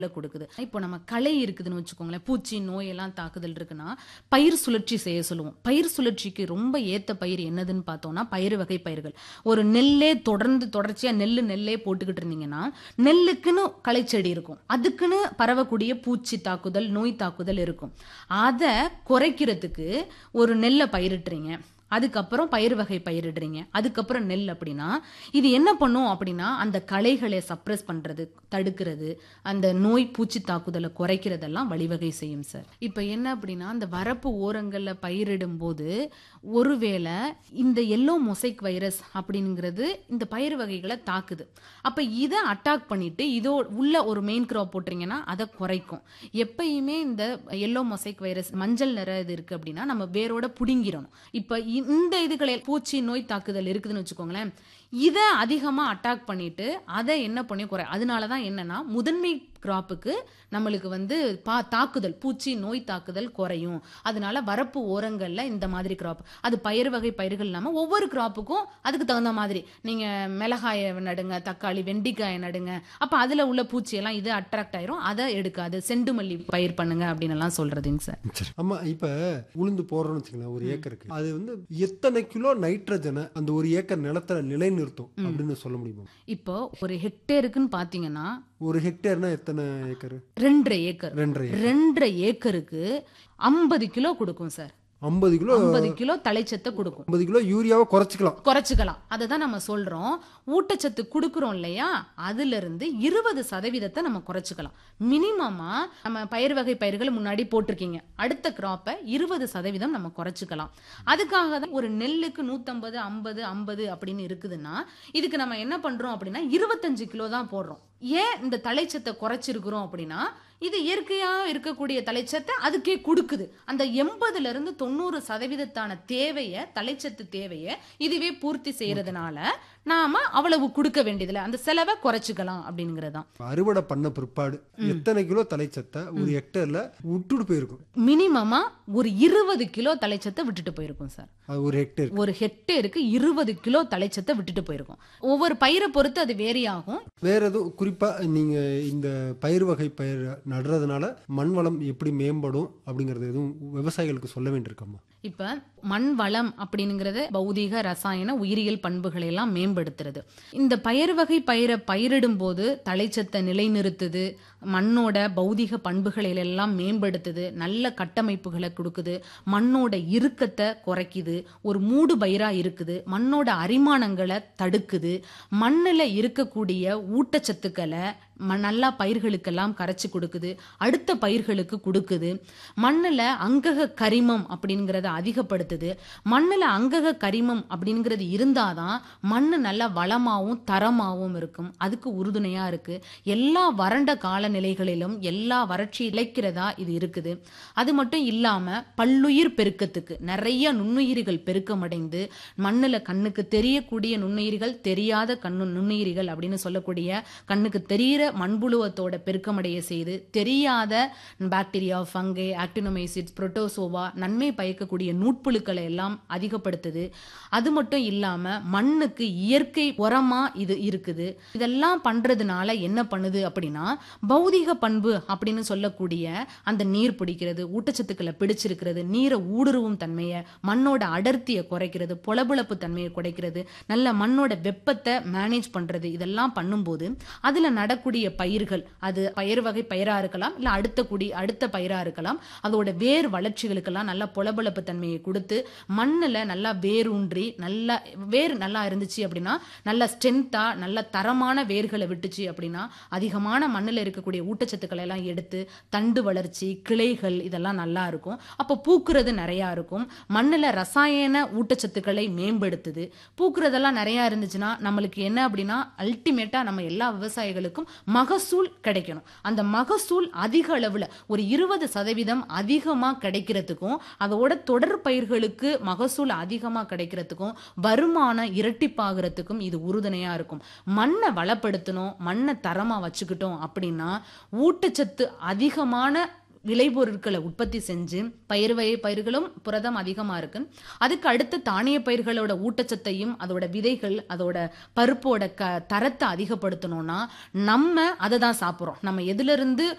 கொடுக்குது இப்போ நம்ம களை இருக்குதுன்னு வச்சுக்கோங்களேன் பூச்சி நோய் எல்லாம் தாக்குதல் இருக்குன்னா பயிர் சுழற்சி செய்ய சொல்லுவோம் பயிர் சுழற்சிக்கு ரொம்ப ஏத்த பயிர் என்னதுன்னு பார்த்தோம்னா பயிர் வகை பயிர்கள் ஒரு நெல்லே தொடர்ந்து தொடர்ச்சியா நெல்லு நெல்லே போட்டுக்கிட்டு இருந்தீங்கன்னா நெல்லுக்குன்னு களைச்செடி இருக்கும் அதுக்குன்னு பரவக்கூடிய பூச்சி தாக்குதல் நோய் தாக்குதல் இருக்கும் அதை குறைக்கிறதுக்கு ஒரு நெல்லை பயிரிட்டுறீங்க அதுக்கப்புறம் பயிர் வகை பயிரிடுறீங்க அதுக்கப்புறம் நெல் அப்படின்னா இது என்ன பண்ணும் அப்படின்னா அந்த களைகளை சப்ரஸ் பண்றது தடுக்கிறது அந்த நோய் பூச்சி தாக்குதலை குறைக்கிறதெல்லாம் வழிவகை செய்யும் சார் இப்போ என்ன அப்படின்னா அந்த வரப்பு ஓரங்களில் பயிரிடும் போது ஒருவேளை இந்த எல்லோ மொசைக் வைரஸ் அப்படிங்கிறது இந்த பயிர் வகைகளை தாக்குது அப்போ இதை அட்டாக் பண்ணிட்டு இதோ உள்ள ஒரு மெயின் கிராப் போட்டுறீங்கன்னா அதை குறைக்கும் எப்பயுமே இந்த எல்லோ மொசைக் வைரஸ் மஞ்சள் நிற இது இருக்கு அப்படின்னா நம்ம வேரோட புடுங்கிடணும் இப்போ இந்த இதுகளை பூச்சி நோய் தாக்குதல் இருக்குதுன்னு வச்சுக்கோங்களேன் இதை அதிகமாக அட்டாக் பண்ணிட்டு அதை என்ன பண்ணி குறை அதனால தான் என்னன்னா முதன்மை கிராப்புக்கு நம்மளுக்கு வந்து பா தாக்குதல் பூச்சி நோய் தாக்குதல் குறையும் அதனால வரப்பு ஓரங்களில் இந்த மாதிரி கிராப் அது பயிர் வகை பயிர்கள் இல்லாமல் ஒவ்வொரு கிராப்புக்கும் அதுக்கு தகுந்த மாதிரி நீங்கள் மிளகாயை நடுங்க தக்காளி வெண்டிக்காயை நடுங்க அப்போ அதில் உள்ள பூச்சியெல்லாம் இது அட்ராக்ட் ஆயிரும் அதை எடுக்காது செண்டு மல்லி பயிர் பண்ணுங்க அப்படின்னு எல்லாம் சொல்றதுங்க சார் சரி ஆமா இப்ப உளுந்து போடுறோம்னு வச்சுங்களேன் ஒரு ஏக்கருக்கு அது வந்து எத்தனை கிலோ நைட்ரஜனை அந்த ஒரு ஏக்கர் நிலத்துல நிலைநிறுத்தும் அப்படின்னு சொல்ல முடியுமா இப்போ ஒரு ஹெக்டேருக்குன்னு பார்த்தீங்கன்னா ஒரு ஹெக்டேர்னா எத்தனை ஏக்கர் ரெண்டரை ஏக்கர் ரெண்டரை ரெண்டரை ஏக்கருக்கு ஐம்பது கிலோ கொடுக்கும் சார் ஐம்பது கிலோ ஐம்பது கிலோ தலைச்சத்தை கொடுக்கும் ஐம்பது கிலோ யூரியாவை குறைச்சிக்கலாம் குறைச்சிக்கலாம் அதை தான் நம்ம சொல்றோம் ஊட்டச்சத்து கொடுக்குறோம் இல்லையா அதுல இருந்து இருபது சதவீதத்தை நம்ம குறைச்சிக்கலாம் மினிமமா நம்ம பயிர் வகை பயிர்கள் முன்னாடி போட்டிருக்கீங்க அடுத்த கிராப்பை இருபது சதவீதம் நம்ம குறைச்சிக்கலாம் அதுக்காக தான் ஒரு நெல்லுக்கு நூத்தம்பது ஐம்பது ஐம்பது அப்படின்னு இருக்குதுன்னா இதுக்கு நம்ம என்ன பண்றோம் அப்படின்னா இருபத்தஞ்சு கிலோ தான் போடுறோம் ஏன் இந்த தலைச்சத்தை குறைச்சிருக்கிறோம் அப்படின்னா இது இயற்கையா இருக்கக்கூடிய தலைச்சத்தை அதுக்கே கொடுக்குது அந்த எண்பதுல இருந்து தொண்ணூறு சதவீதத்தான தேவையை தலைச்சத்து தேவையை இதுவே பூர்த்தி செய்யறதுனால நாம அவ்வளவு கொடுக்க வேண்டியதில்லை அந்த செலவை குறைச்சிக்கலாம் அப்படிங்கறதுதான் அறுவடை பண்ண பிற்பாடு எத்தனை கிலோ தலைச்சத்தை ஒரு ஹெக்டேர்ல விட்டுட்டு போயிருக்கும் மினிமமா ஒரு இருபது கிலோ தலைச்சத்தை விட்டுட்டு போயிருக்கும் சார் அது ஒரு ஹெக்டேர் ஒரு ஹெக்டேருக்கு இருபது கிலோ தலைச்சத்தை விட்டுட்டு போயிருக்கும் ஒவ்வொரு பயிரை பொறுத்து அது வேரி ஆகும் வேற எதுவும் குறிப்பா நீங்க இந்த பயிர் வகை பயிர் நடுறதுனால மண் வளம் எப்படி மேம்படும் அப்படிங்கறது எதுவும் விவசாயிகளுக்கு சொல்ல வேண்டியிருக்கம்மா இப்ப மண் வளம் அப்படிங்கிறது பௌதீக ரசாயன உயிரியல் பண்புகளை எல்லாம் மேம்படுத்துறது இந்த பயிர் வகை பயிரை பயிரிடும் போது தலைச்சத்தை நிலைநிறுத்துது மண்ணோட பௌதீக பண்புகளை எல்லாம் மேம்படுத்துது நல்ல கட்டமைப்புகளை கொடுக்குது மண்ணோட இறுக்கத்தை குறைக்குது ஒரு மூடு பயிரா இருக்குது மண்ணோட அரிமானங்களை தடுக்குது மண்ணில் இருக்கக்கூடிய ஊட்டச்சத்துக்களை ம நல்லா பயிர்களுக்கெல்லாம் கரைச்சி கொடுக்குது அடுத்த பயிர்களுக்கு கொடுக்குது மண்ணில் அங்கக கரிமம் அப்படிங்கிறத அதிகப்படுத்துது மண்ணில் அங்கக கரிமம் அப்படிங்கிறது இருந்தாதான் மண் நல்லா வளமாகவும் தரமாகவும் இருக்கும் அதுக்கு உறுதுணையாக இருக்கு எல்லா வறண்ட காலநிலைகளிலும் எல்லா வறட்சி இழைக்கிறதா இது இருக்குது அது மட்டும் இல்லாமல் பல்லுயிர் பெருக்கத்துக்கு நிறைய நுண்ணுயிரிகள் பெருக்கமடைந்து மண்ணில் கண்ணுக்கு தெரியக்கூடிய நுண்ணுயிரிகள் தெரியாத கண்ணு நுண்ணுயிரிகள் அப்படின்னு சொல்லக்கூடிய கண்ணுக்கு தெரிகிற மண்புழுவத்தோட பெருக்கமடைய செய்து தெரியாத பாக்டீரியா ஃபங்கை ஆக்டினோமைசிட்ஸ் புரோட்டோசோவா நன்மை பயக்கக்கூடிய நூட்புழுக்களை எல்லாம் அதிகப்படுத்துது அது மட்டும் இல்லாம மண்ணுக்கு இயற்கை உரமா இது இருக்குது இதெல்லாம் பண்றதுனால என்ன பண்ணுது அப்படின்னா பௌதிக பண்பு அப்படின்னு சொல்லக்கூடிய அந்த நீர் பிடிக்கிறது ஊட்டச்சத்துக்களை பிடிச்சிருக்கிறது நீரை ஊடுருவும் தன்மையை மண்ணோட அடர்த்தியை குறைக்கிறது பொலபுளப்பு தன்மையை குறைக்கிறது நல்ல மண்ணோட வெப்பத்தை மேனேஜ் பண்றது இதெல்லாம் பண்ணும்போது அதுல நடக்கூடிய பயிர்கள் அது பயிர் வகை பயிரா இருக்கலாம் இல்ல அடுத்த குடி அடுத்த பயிரா இருக்கலாம் அதோட வேர் வளர்ச்சிகளுக்கெல்லாம் நல்ல பொலபொலப்பு தன்மையை கொடுத்து மண்ணுல நல்லா வேரூன்றி நல்லா வேர் நல்லா இருந்துச்சு அப்படின்னா நல்ல ஸ்ட்ரென்த்தா நல்ல தரமான வேர்களை விட்டுச்சு அப்படின்னா அதிகமான மண்ணுல இருக்கக்கூடிய ஊட்டச்சத்துக்களை எல்லாம் எடுத்து தண்டு வளர்ச்சி கிளைகள் இதெல்லாம் நல்லா இருக்கும் அப்போ பூக்குறது நிறையா இருக்கும் மண்ணுல ரசாயன ஊட்டச்சத்துக்களை மேம்படுத்துது பூக்குறதெல்லாம் நிறையா இருந்துச்சுன்னா நம்மளுக்கு என்ன அப்படின்னா அல்டிமேட்டா நம்ம எல்லா விவசாயிகளுக்கும் மகசூல் கிடைக்கணும் அந்த மகசூல் அதிக அளவுல ஒரு இருபது சதவீதம் அதிகமா கிடைக்கிறதுக்கும் அதோட தொடர் பயிர்களுக்கு மகசூல் அதிகமா கிடைக்கிறதுக்கும் வருமானம் இரட்டிப்பாகிறதுக்கும் இது உறுதுணையா இருக்கும் மண்ணை வளப்படுத்தணும் மண்ணை தரமா வச்சுக்கிட்டோம் அப்படின்னா ஊட்டச்சத்து அதிகமான விளைபொருட்களை உற்பத்தி செஞ்சு பயிர் வகை பயிர்களும் புரதம் அதிகமா இருக்கு அதுக்கு அடுத்து தானிய பயிர்களோட ஊட்டச்சத்தையும் அதோட விதைகள் அதோட பருப்போட க தரத்தை அதிகப்படுத்தணும்னா நம்ம அதை தான் சாப்பிட்றோம் நம்ம எதுல இருந்து